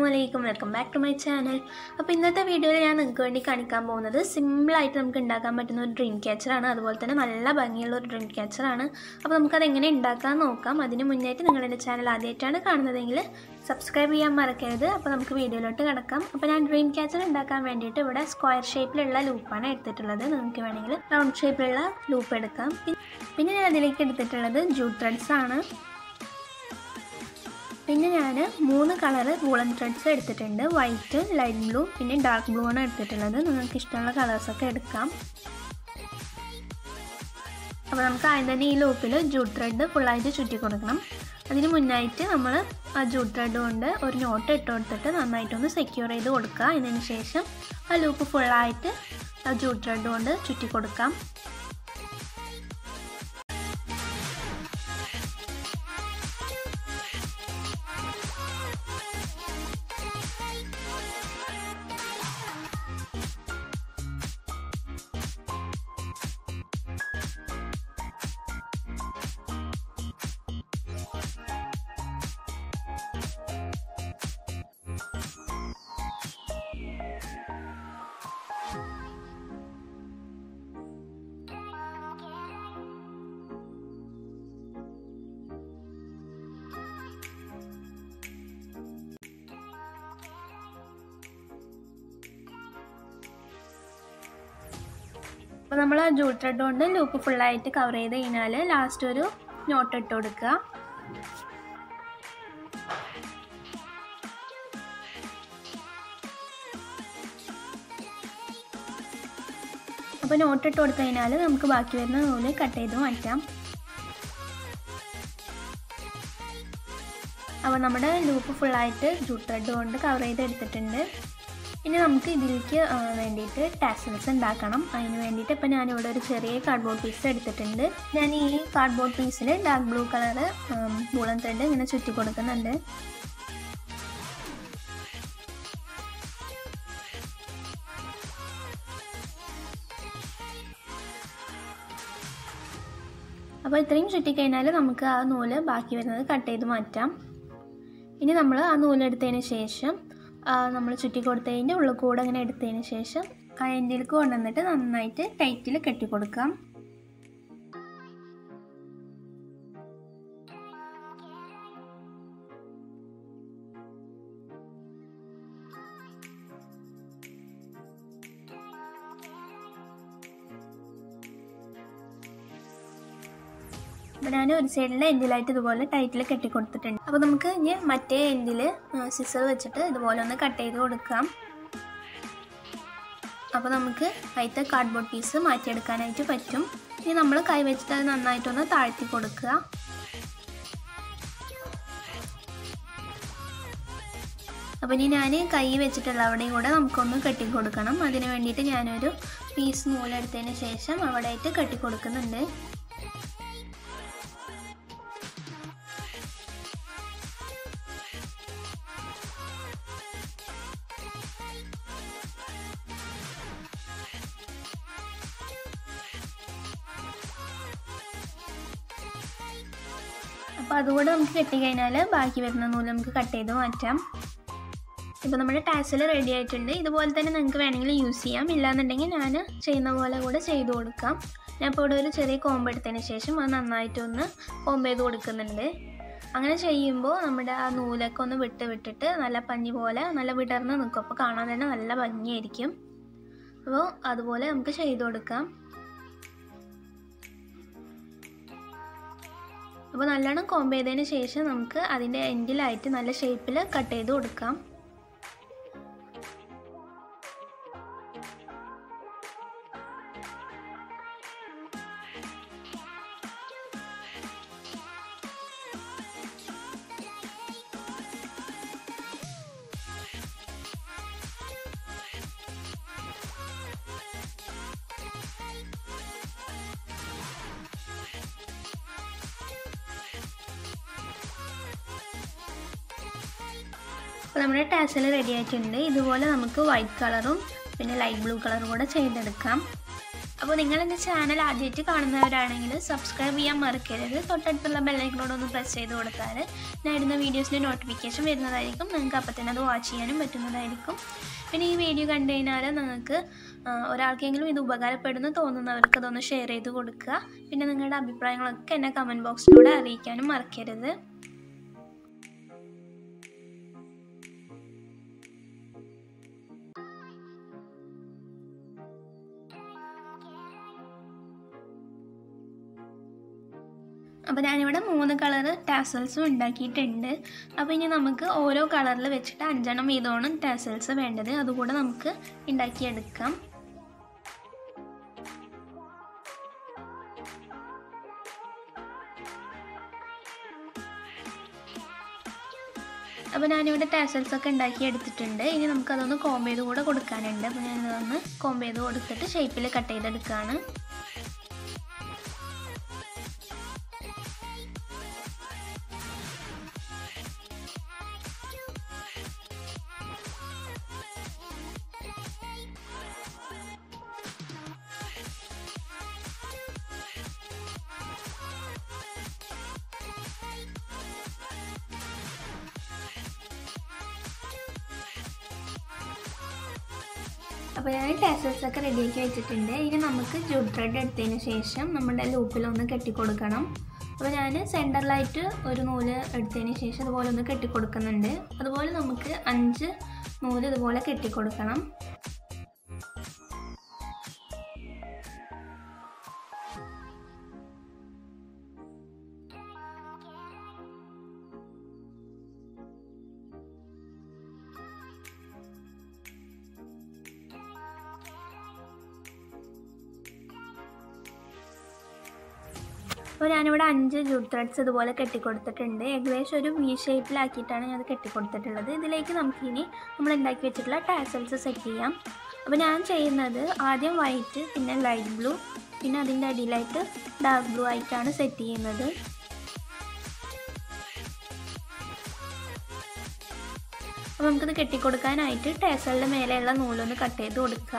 വലൈക്കും welcome back to my channel അപ്പോൾ ഇന്നത്തെ വീഡിയോയിൽ ഞാൻ നിങ്ങൾക്ക് വേണ്ടി കാണിക്കാൻ പോകുന്നത് സിമ്പിളായിട്ട് നമുക്ക് ഉണ്ടാക്കാൻ പറ്റുന്ന ഒരു ഡ്രീം ക്യാച്ചറാണ് അതുപോലെ തന്നെ നല്ല ഭംഗിയുള്ള ഒരു ഡ്രീം ക്യാച്ചറാണ് അപ്പോൾ നമുക്കത് എങ്ങനെ ഉണ്ടാക്കാൻ നോക്കാം അതിന് മുന്നായിട്ട് നിങ്ങൾ എൻ്റെ ചാനൽ ആദ്യമായിട്ടാണ് കാണുന്നതെങ്കിൽ സബ്സ്ക്രൈബ് ചെയ്യാൻ മറക്കരുത് അപ്പോൾ നമുക്ക് വീഡിയോയിലോട്ട് കിടക്കാം അപ്പോൾ ഞാൻ ഡ്രീം ക്യാച്ചർ ഉണ്ടാക്കാൻ വേണ്ടിയിട്ട് ഇവിടെ സ്ക്വയർ ഷേപ്പിലുള്ള ലൂപ്പാണ് എടുത്തിട്ടുള്ളത് നിങ്ങൾക്ക് വേണമെങ്കിൽ റൗണ്ട് ഷേപ്പിലുള്ള ലൂപ്പ് എടുക്കാം പിന്നെ ഞാൻ അതിലേക്ക് എടുത്തിട്ടുള്ളത് ജൂട്ട് ത്രെഡ്സ് ആണ് പിന്നെ ഞാൻ മൂന്ന് കളറ് വൂളൻ ത്രെഡ്സ് എടുത്തിട്ടുണ്ട് വൈറ്റ് ലൈറ്റ് ബ്ലൂ പിന്നെ ഡാർക്ക് ബ്ലൂ ആണ് എടുത്തിട്ടുള്ളത് നിങ്ങൾക്ക് ഇഷ്ടമുള്ള കളേഴ്സൊക്കെ എടുക്കാം അപ്പോൾ നമുക്ക് ആദ്യം തന്നെ ഈ ലൂപ്പിൽ ജൂട്ട് ത്രെഡ് ഫുള്ളായിട്ട് ചുറ്റി കൊടുക്കണം അതിന് മുന്നായിട്ട് നമ്മൾ ആ ജൂട്ട് ത്രെഡ് കൊണ്ട് ഒരു നോട്ട് ഇട്ട് കൊടുത്തിട്ട് നന്നായിട്ടൊന്ന് സെക്യൂർ ചെയ്ത് കൊടുക്കുക അതിന് ശേഷം ആ ലൂപ്പ് ഫുള്ളായിട്ട് ആ ജൂട്ട് ത്രെഡ് കൊണ്ട് ചുറ്റി കൊടുക്കാം അപ്പോൾ നമ്മൾ ആ ജൂട്ട് ത്രെഡ് കൊണ്ട് ലൂപ്പ് ഫുള്ളായിട്ട് കവർ ചെയ്ത് കഴിഞ്ഞാൽ ലാസ്റ്റ് ഒരു നോട്ട് ഇട്ട് കൊടുക്കുക അപ്പോൾ നോട്ട് ഇട്ട് കൊടുത്തു കഴിഞ്ഞാൽ നമുക്ക് ബാക്കി വരുന്ന നൂല് കട്ട് ചെയ്ത് മാറ്റാം അപ്പോൾ നമ്മുടെ ലൂപ്പ് ഫുള്ളായിട്ട് ജൂട്ട് ത്രെഡ് കൊണ്ട് കവർ ചെയ്ത് എടുത്തിട്ടുണ്ട് ഇനി നമുക്ക് ഇതിലേക്ക് വേണ്ടിയിട്ട് ടാസൽസ് ഉണ്ടാക്കണം അതിന് വേണ്ടിയിട്ട് ഇപ്പോൾ ഞാനിവിടെ ഒരു ചെറിയ കാർഡ്ബോർഡ് പീസ് എടുത്തിട്ടുണ്ട് ഞാൻ ഈ കാർഡ്ബോർഡ് പീസിൽ dark blue colour woollen thread ഇങ്ങനെ ചുറ്റി കൊടുക്കുന്നുണ്ട് അപ്പോൾ ഇത്രയും ചുറ്റിക്കഴിഞ്ഞാൽ നമുക്ക് ആ നൂല് ബാക്കി വരുന്നത് കട്ട് ചെയ്ത് മാറ്റാം ഇനി നമ്മൾ ആ നൂലെടുത്തതിന് ശേഷം നമ്മൾ ചുറ്റി കൊടുത്തതിൻ്റെ ഉള്ളിൽ കൂടെ അങ്ങനെ എടുത്തതിന് ശേഷം ആ എൻഡിലേക്ക് കൊണ്ടുവന്നിട്ട് നന്നായിട്ട് ടൈറ്റിൽ കെട്ടി കൊടുക്കാം അപ്പോൾ ഞാൻ ഒരു സൈഡിലെ എൻഡിലായിട്ട് ഇതുപോലെ ടൈറ്റിൽ കെട്ടി കൊടുത്തിട്ടുണ്ട് അപ്പോൾ നമുക്ക് ഇനി മറ്റേ എൻഡിൽ സിസർ വെച്ചിട്ട് ഇതുപോലെ ഒന്ന് കട്ട് ചെയ്ത് കൊടുക്കാം അപ്പോൾ നമുക്ക് അതിലത്തെ കാർഡ്ബോർഡ് പീസ് മാറ്റിയെടുക്കാനായിട്ട് പറ്റും ഇനി നമ്മൾ കൈ വെച്ചിട്ട് അത് നന്നായിട്ടൊന്ന് താഴ്ത്തി കൊടുക്കുക അപ്പോൾ ഇനി ഞാൻ കൈ വെച്ചിട്ടുള്ള അവിടെയും കൂടെ നമുക്കൊന്ന് കെട്ടി കൊടുക്കണം അതിന് വേണ്ടിയിട്ട് ഞാനൊരു പീസ് നൂലെടുത്തതിന് ശേഷം അവിടെ ആയിട്ട് കെട്ടി കൊടുക്കുന്നുണ്ട് അപ്പോൾ അതുകൂടെ നമുക്ക് കെട്ടി കഴിഞ്ഞാൽ ബാക്കി വരുന്ന നൂല് നമുക്ക് കട്ട് ചെയ്ത് മാറ്റാം ഇപ്പോൾ നമ്മുടെ ടാസിൽ റെഡി ആയിട്ടുണ്ട് ഇതുപോലെ തന്നെ നിങ്ങൾക്ക് വേണമെങ്കിൽ യൂസ് ചെയ്യാം ഇല്ലാന്നുണ്ടെങ്കിൽ ഞാൻ ചെയ്യുന്ന പോലെ കൂടെ ചെയ്ത് കൊടുക്കാം ഞാൻ ഇപ്പോൾ ഇവിടെ ഒരു ചെറിയ കോമ്പ് എടുത്തതിന് ശേഷം അത് നന്നായിട്ടൊന്ന് കോമ്പ് ചെയ്ത് കൊടുക്കുന്നുണ്ട് അങ്ങനെ ചെയ്യുമ്പോൾ നമ്മുടെ ആ നൂലൊക്കെ ഒന്ന് വിട്ട് വിട്ടിട്ട് നല്ല പഞ്ഞി പോലെ നല്ല വിടർന്ന് നിൽക്കും അപ്പോൾ കാണാൻ തന്നെ നല്ല ഭംഗിയായിരിക്കും അപ്പോൾ അതുപോലെ നമുക്ക് ചെയ്ത് കൊടുക്കാം അപ്പോൾ നല്ലോണം കോമ്പ് ചെയ്തതിന് ശേഷം നമുക്ക് അതിൻ്റെ എൻഡിലായിട്ട് നല്ല ഷേപ്പിൽ കട്ട് ചെയ്ത് കൊടുക്കാം അപ്പോൾ നമ്മുടെ ടാസൽ റെഡി ആയിട്ടുണ്ട് ഇതുപോലെ നമുക്ക് വൈറ്റ് കളറും പിന്നെ ലൈറ്റ് ബ്ലൂ കളറും കൂടെ ചെയ്തെടുക്കാം അപ്പോൾ നിങ്ങൾ എൻ്റെ ചാനൽ ആദ്യമായിട്ട് കാണുന്നവരാണെങ്കിൽ സബ്സ്ക്രൈബ് ചെയ്യാൻ മറക്കരുത് തൊട്ടടുത്തുള്ള ബെല്ലൈക്കനോട് ഒന്ന് പ്രസ് ചെയ്ത് കൊടുത്താൽ ഞാൻ ഇടുന്ന വീഡിയോസിൻ്റെ നോട്ടിഫിക്കേഷൻ വരുന്നതായിരിക്കും നിങ്ങൾക്ക് അപ്പം തന്നെ അത് വാച്ച് ചെയ്യാനും പറ്റുന്നതായിരിക്കും പിന്നെ ഈ വീഡിയോ കണ്ടു കഴിഞ്ഞാൽ നിങ്ങൾക്ക് ഒരാൾക്കെങ്കിലും ഇത് ഉപകാരപ്പെടുന്നു തോന്നുന്നവർക്ക് അതൊന്ന് ഷെയർ ചെയ്ത് കൊടുക്കുക പിന്നെ നിങ്ങളുടെ അഭിപ്രായങ്ങളൊക്കെ എന്നെ കമൻറ്റ് ബോക്സിലൂടെ അറിയിക്കാനും മറക്കരുത് അപ്പോൾ ഞാനിവിടെ മൂന്ന് കളർ ടാസൽസും ഉണ്ടാക്കിയിട്ടുണ്ട് അപ്പോൾ ഇനി നമുക്ക് ഓരോ കളറിൽ വെച്ചിട്ട് അഞ്ചെണ്ണം വീതമാണ് ടാസൽസ് വേണ്ടത് അതുകൂടെ നമുക്ക് ഉണ്ടാക്കിയെടുക്കാം അപ്പോൾ ഞാനിവിടെ ടാസൽസ് ഒക്കെ ഉണ്ടാക്കി എടുത്തിട്ടുണ്ട് ഇനി നമുക്കതൊന്ന് കോമ്പ് ചെയ്ത് കൂടെ കൊടുക്കാനുണ്ട് അപ്പോൾ ഞാനിതൊന്ന് കോമ്പ് ചെയ്ത് കൊടുത്തിട്ട് ഷേപ്പിൽ കട്ട് ചെയ്തെടുക്കുകയാണ് അപ്പോൾ ഞാൻ ടാസൽസ് ഒക്കെ റെഡിയാക്കി വെച്ചിട്ടുണ്ട് ഇനി നമുക്ക് ജൂട്ട് ത്രെഡ് എടുത്തതിന് ശേഷം നമ്മുടെ ലൂപ്പിലൊന്ന് കെട്ടിക്കൊടുക്കണം അപ്പോൾ ഞാൻ സെൻറ്ററിലായിട്ട് ഒരു നൂല് എടുത്തതിന് ശേഷം അതുപോലെ ഒന്ന് കെട്ടിക്കൊടുക്കുന്നുണ്ട് അതുപോലെ നമുക്ക് അഞ്ച് നൂല് ഇതുപോലെ കെട്ടിക്കൊടുക്കണം അപ്പോൾ ഞാനിവിടെ അഞ്ച് ജൂട്ട് ത്രെഡ്സ് ഇതുപോലെ കെട്ടിക്കൊടുത്തിട്ടുണ്ട് ഏകദേശം ഒരു വി ഷേപ്പിലാക്കിയിട്ടാണ് ഞാൻ അത് കെട്ടിക്കൊടുത്തിട്ടുള്ളത് ഇതിലേക്ക് നമുക്കിനി നമ്മൾ ഉണ്ടാക്കി വെച്ചിട്ടുള്ള ടാസൽസ് സെറ്റ് ചെയ്യാം അപ്പോൾ ഞാൻ ചെയ്യുന്നത് ആദ്യം വൈറ്റ് പിന്നെ ലൈറ്റ് ബ്ലൂ പിന്നെ അതിൻ്റെ അടിയിലായിട്ട് ഡാർക്ക് ബ്ലൂ ആയിട്ടാണ് സെറ്റ് ചെയ്യുന്നത് അപ്പോൾ നമുക്കിത് കെട്ടിക്കൊടുക്കാനായിട്ട് ടാസലിൻ്റെ മേലെയുള്ള നൂലൊന്ന് കട്ട് ചെയ്ത് കൊടുക്കുക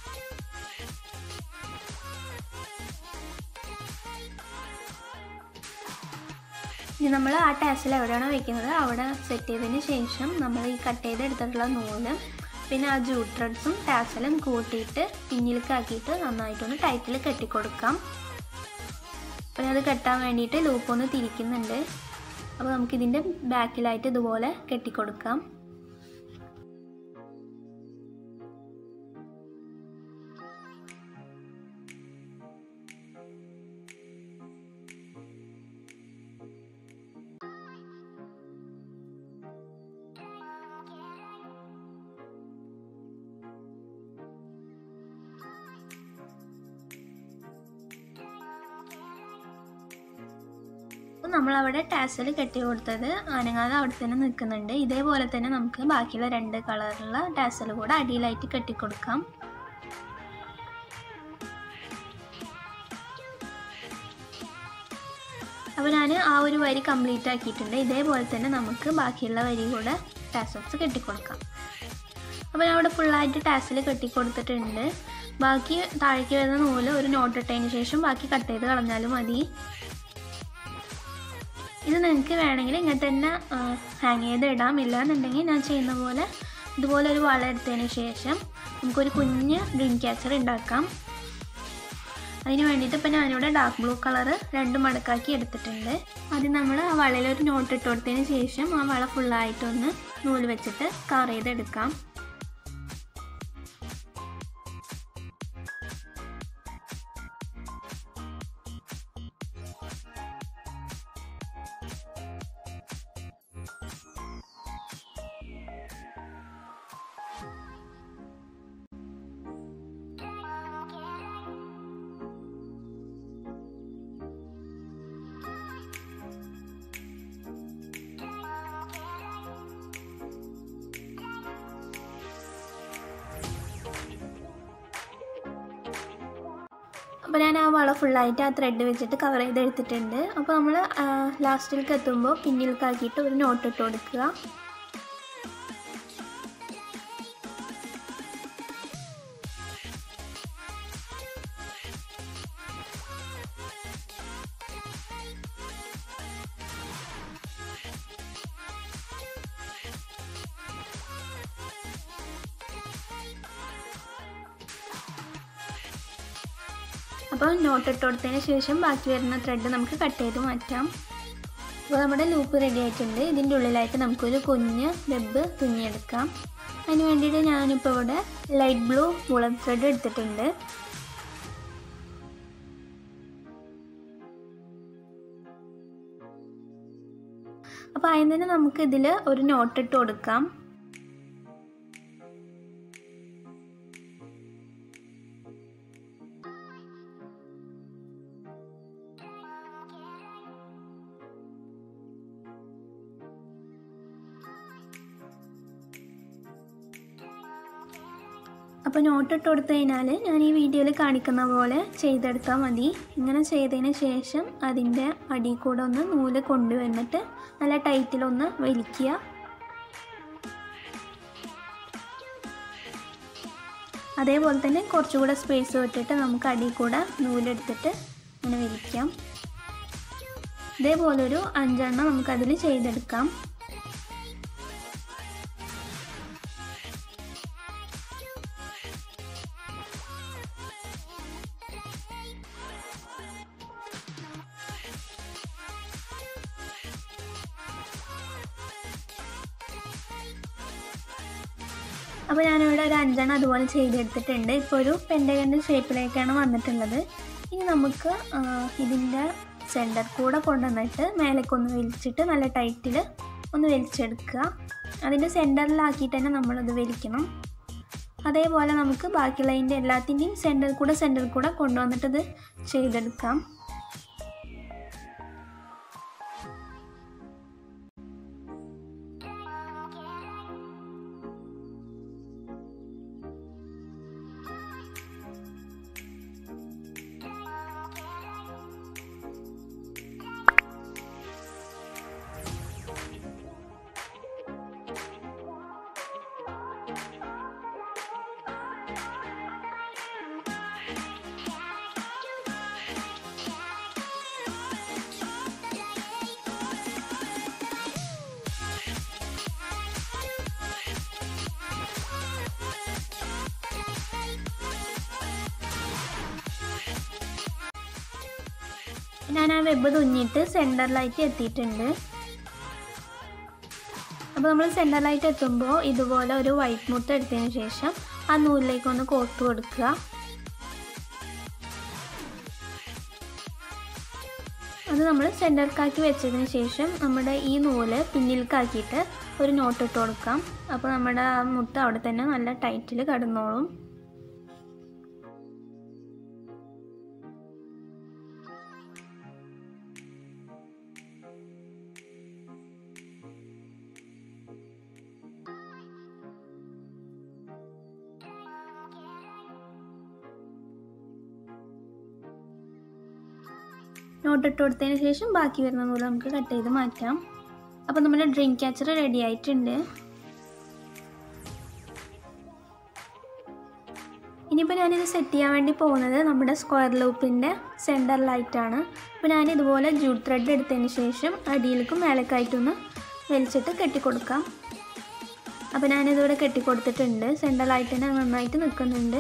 ഇനി നമ്മൾ ആ ടാസിൽ എവിടെയാണോ വെക്കുന്നത് അവിടെ സെറ്റ് ചെയ്തതിന് ശേഷം നമ്മൾ ഈ കട്ട് ചെയ്തെടുത്തിട്ടുള്ള നൂല് പിന്നെ ആ ജൂട്ട് ത്രെഡ്സും ടാസലും കൂട്ടിയിട്ട് പിന്നിലേക്കാക്കിയിട്ട് നന്നായിട്ടൊന്ന് ടൈറ്റിൽ കെട്ടിക്കൊടുക്കാം അപ്പോൾ അത് കെട്ടാൻ വേണ്ടിയിട്ട് ലൂപ്പ് ഒന്ന് തിരിക്കുന്നുണ്ട് അപ്പോൾ നമുക്കിതിൻ്റെ ബാക്കിലായിട്ട് ഇതുപോലെ കെട്ടിക്കൊടുക്കാം അപ്പോൾ നമ്മളവിടെ ടാസൽ കെട്ടി കൊടുത്തത് അനങ്ങാതെ അവിടെ തന്നെ നിൽക്കുന്നുണ്ട് ഇതേപോലെ തന്നെ നമുക്ക് ബാക്കിയുള്ള രണ്ട് കളറുള്ള ടാസൽ കൂടെ അടിയിലായിട്ട് കെട്ടിക്കൊടുക്കാം അപ്പോൾ ഞാൻ ആ ഒരു വരി കംപ്ലീറ്റ് ആക്കിയിട്ടുണ്ട് ഇതേപോലെ തന്നെ നമുക്ക് ബാക്കിയുള്ള വരി കൂടെ ടാസൽസ് കെട്ടിക്കൊടുക്കാം അപ്പോൾ ഞാൻ അവിടെ ഫുള്ളായിട്ട് ടാസിൽ കെട്ടിക്കൊടുത്തിട്ടുണ്ട് ബാക്കി താഴേക്ക് വരുന്ന നൂല് ഒരു നോട്ട് ഇട്ടതിന് ശേഷം ബാക്കി കട്ട് ചെയ്ത് കളഞ്ഞാലും മതി ഇത് നിങ്ങൾക്ക് വേണമെങ്കിൽ ഇങ്ങനെ തന്നെ ഹാങ് ചെയ്ത് ഇടാം ഇല്ലാന്നുണ്ടെങ്കിൽ ഞാൻ ചെയ്യുന്ന പോലെ ഇതുപോലെ ഒരു വള എടുത്തതിന് ശേഷം നമുക്കൊരു കുഞ്ഞ് ഡ്രീം ക്യാച്ചർ ഉണ്ടാക്കാം അതിന് വേണ്ടിയിട്ട് ഇപ്പം ഞാനിവിടെ ഡാർക്ക് ബ്ലൂ കളർ രണ്ട് മടക്കാക്കി എടുത്തിട്ടുണ്ട് ആദ്യം നമ്മൾ ആ വളയിൽ ഒരു നോട്ട് ഇട്ട് കൊടുത്തതിന് ശേഷം ആ വള ഫുള്ളായിട്ടൊന്ന് നൂല് വെച്ചിട്ട് കവർ ചെയ്തെടുക്കാം അപ്പോൾ ഞാൻ ആ വള ഫുള്ളായിട്ട് ആ ത്രെഡ് വെച്ചിട്ട് കവർ ചെയ്ത് എടുത്തിട്ടുണ്ട് അപ്പോൾ നമ്മൾ ലാസ്റ്റിലേക്ക് എത്തുമ്പോൾ പിന്നിലേക്കാക്കിയിട്ട് ഒരു നോട്ട് ഇട്ട് കൊടുക്കുക അപ്പോൾ നോട്ട് ഇട്ട് കൊടുത്തതിന് ശേഷം ബാക്കി വരുന്ന ത്രെഡ് നമുക്ക് കട്ട് ചെയ്ത് മാറ്റാം അപ്പോൾ നമ്മുടെ ലൂപ്പ് റെഡി ആയിട്ടുണ്ട് ഇതിൻ്റെ ഉള്ളിലായിട്ട് നമുക്കൊരു കുഞ്ഞ് വെബ് തുന്നിയെടുക്കാം അതിന് വേണ്ടിയിട്ട് ഞാനിപ്പോൾ ഇവിടെ ലൈറ്റ് ബ്ലൂ മുളം ത്രെഡ് എടുത്തിട്ടുണ്ട് അപ്പോൾ അതിന് തന്നെ നമുക്ക് ഇതിൽ ഒരു നോട്ട് ഇട്ട് കൊടുക്കാം അപ്പോൾ നോട്ട് ഇട്ട് കൊടുത്തു കഴിഞ്ഞാൽ ഞാൻ ഈ വീഡിയോയിൽ കാണിക്കുന്ന പോലെ ചെയ്തെടുത്താൽ മതി ഇങ്ങനെ ചെയ്തതിന് ശേഷം അതിൻ്റെ അടി കൂടെ ഒന്ന് നൂല് കൊണ്ടുവന്നിട്ട് നല്ല ടൈറ്റിലൊന്ന് വലിക്കുക അതേപോലെ തന്നെ കുറച്ചുകൂടെ സ്പേസ് വിട്ടിട്ട് നമുക്ക് അടി കൂടെ നൂലെടുത്തിട്ട് ഇങ്ങനെ വലിക്കാം ഇതേപോലൊരു അഞ്ചെണ്ണം നമുക്കതിൽ ചെയ്തെടുക്കാം അപ്പോൾ ഞാനിവിടെ ഒരു അഞ്ചെണ്ണം അതുപോലെ ചെയ്തെടുത്തിട്ടുണ്ട് ഇപ്പോൾ ഒരു പെൻഡകൻ്റെ ഷേപ്പിലേക്കാണ് വന്നിട്ടുള്ളത് ഇനി നമുക്ക് ഇതിൻ്റെ സെൻറ്റർ കൂടെ കൊണ്ടുവന്നിട്ട് മേലേക്കൊന്ന് വലിച്ചിട്ട് നല്ല ടൈറ്റിൽ ഒന്ന് വലിച്ചെടുക്കുക അതിൻ്റെ സെൻറ്ററിലാക്കിയിട്ട് തന്നെ നമ്മളത് വലിക്കണം അതേപോലെ നമുക്ക് ബാക്കിയുള്ളതിൻ്റെ എല്ലാത്തിൻ്റെയും സെൻറ്റർ കൂടെ സെൻറ്റർ കൂടെ കൊണ്ടുവന്നിട്ട് ഇത് ചെയ്തെടുക്കാം ഞാൻ ആ വെബ് തുന്നിയിട്ട് സെൻറ്ററിലായിട്ട് എത്തിയിട്ടുണ്ട് അപ്പോൾ നമ്മൾ സെൻറ്ററിലായിട്ട് എത്തുമ്പോൾ ഇതുപോലെ ഒരു വൈറ്റ് മുട്ട എടുത്തതിന് ശേഷം ആ നൂലിലേക്ക് ഒന്ന് കോർത്ത് കൊടുക്കുക അത് നമ്മൾ സെൻറ്ററിലേക്കാക്കി വെച്ചതിന് ശേഷം നമ്മുടെ ഈ നൂല് പിന്നിലേക്കാക്കിയിട്ട് ഒരു നോട്ട് ഇട്ട് കൊടുക്കാം അപ്പോൾ നമ്മുടെ ആ മുട്ട അവിടെ തന്നെ നല്ല ടൈറ്റിൽ കിടന്നോളും നോട്ട് ഇട്ട് കൊടുത്തതിന് ശേഷം ബാക്കി വരുന്ന നൂല് നമുക്ക് കട്ട് ചെയ്ത് മാറ്റാം അപ്പോൾ നമ്മുടെ ഡ്രീം ക്യാച്ചർ റെഡി ആയിട്ടുണ്ട് ഇനിയിപ്പോൾ ഞാനിത് സെറ്റ് ചെയ്യാൻ വേണ്ടി പോകുന്നത് നമ്മുടെ സ്ക്വയർ ലൂപ്പിൻ്റെ സെൻറ്ററിലായിട്ടാണ് അപ്പോൾ ഞാൻ ഇതുപോലെ ജൂട്ട് ത്രെഡ് എടുത്തതിന് ശേഷം അടിയിലേക്കും മേലേക്കായിട്ടൊന്ന് വലിച്ചിട്ട് കെട്ടിക്കൊടുക്കാം അപ്പോൾ ഞാനിതിവിടെ കെട്ടിക്കൊടുത്തിട്ടുണ്ട് സെൻറ്ററിലായിട്ട് തന്നെ നന്നായിട്ട് നിൽക്കുന്നുണ്ട്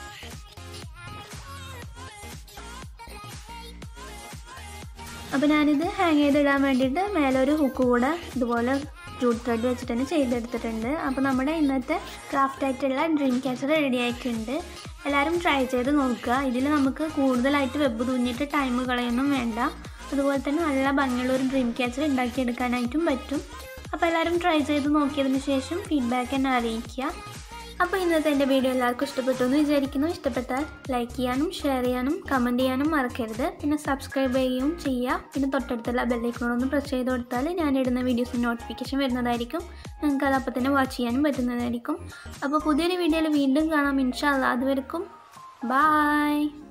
അപ്പോൾ ഞാനിത് ഹാങ് ചെയ്തിടാൻ വേണ്ടിയിട്ട് മേലെ ഒരു ഹുക്ക് കൂടെ ഇതുപോലെ ജൂട്ട് ത്രെഡ് വെച്ചിട്ട് തന്നെ ചെയ്തെടുത്തിട്ടുണ്ട് അപ്പോൾ നമ്മുടെ ഇന്നത്തെ ക്രാഫ്റ്റ് ആയിട്ടുള്ള ഡ്രീം ക്യാച്ചർ റെഡി ആയിട്ടുണ്ട് എല്ലാവരും ട്രൈ ചെയ്ത് നോക്കുക ഇതിൽ നമുക്ക് കൂടുതലായിട്ട് വെബ് തുന്നിയിട്ട് ടൈം കളയൊന്നും വേണ്ട അതുപോലെ തന്നെ നല്ല ഭംഗിയുള്ള ഒരു ഡ്രീം ക്യാച്ചർ ഉണ്ടാക്കിയെടുക്കാനായിട്ടും പറ്റും അപ്പോൾ എല്ലാവരും ട്രൈ ചെയ്ത് നോക്കിയതിന് ശേഷം ഫീഡ്ബാക്ക് എന്നെ അറിയിക്കുക അപ്പോൾ ഇന്നത്തെ എൻ്റെ വീഡിയോ എല്ലാവർക്കും ഇഷ്ടപ്പെട്ടു എന്ന് വിചാരിക്കുന്നു ഇഷ്ടപ്പെട്ടാൽ ലൈക്ക് ചെയ്യാനും ഷെയർ ചെയ്യാനും കമൻറ്റ് ചെയ്യാനും മറക്കരുത് പിന്നെ സബ്സ്ക്രൈബ് ചെയ്യുകയും ചെയ്യുക പിന്നെ തൊട്ടടുത്തുള്ള ബെല്ലൈക്കണോടൊന്ന് പ്രസ് ചെയ്ത് കൊടുത്താൽ ഞാൻ ഇടുന്ന വീഡിയോസിന് നോട്ടിഫിക്കേഷൻ വരുന്നതായിരിക്കും നിങ്ങൾക്ക് അത് അപ്പോൾ തന്നെ വാച്ച് ചെയ്യാനും പറ്റുന്നതായിരിക്കും അപ്പോൾ പുതിയൊരു വീഡിയോയിൽ വീണ്ടും കാണാം ഇൻഷാല്ല അതുവരെക്കും ബായ്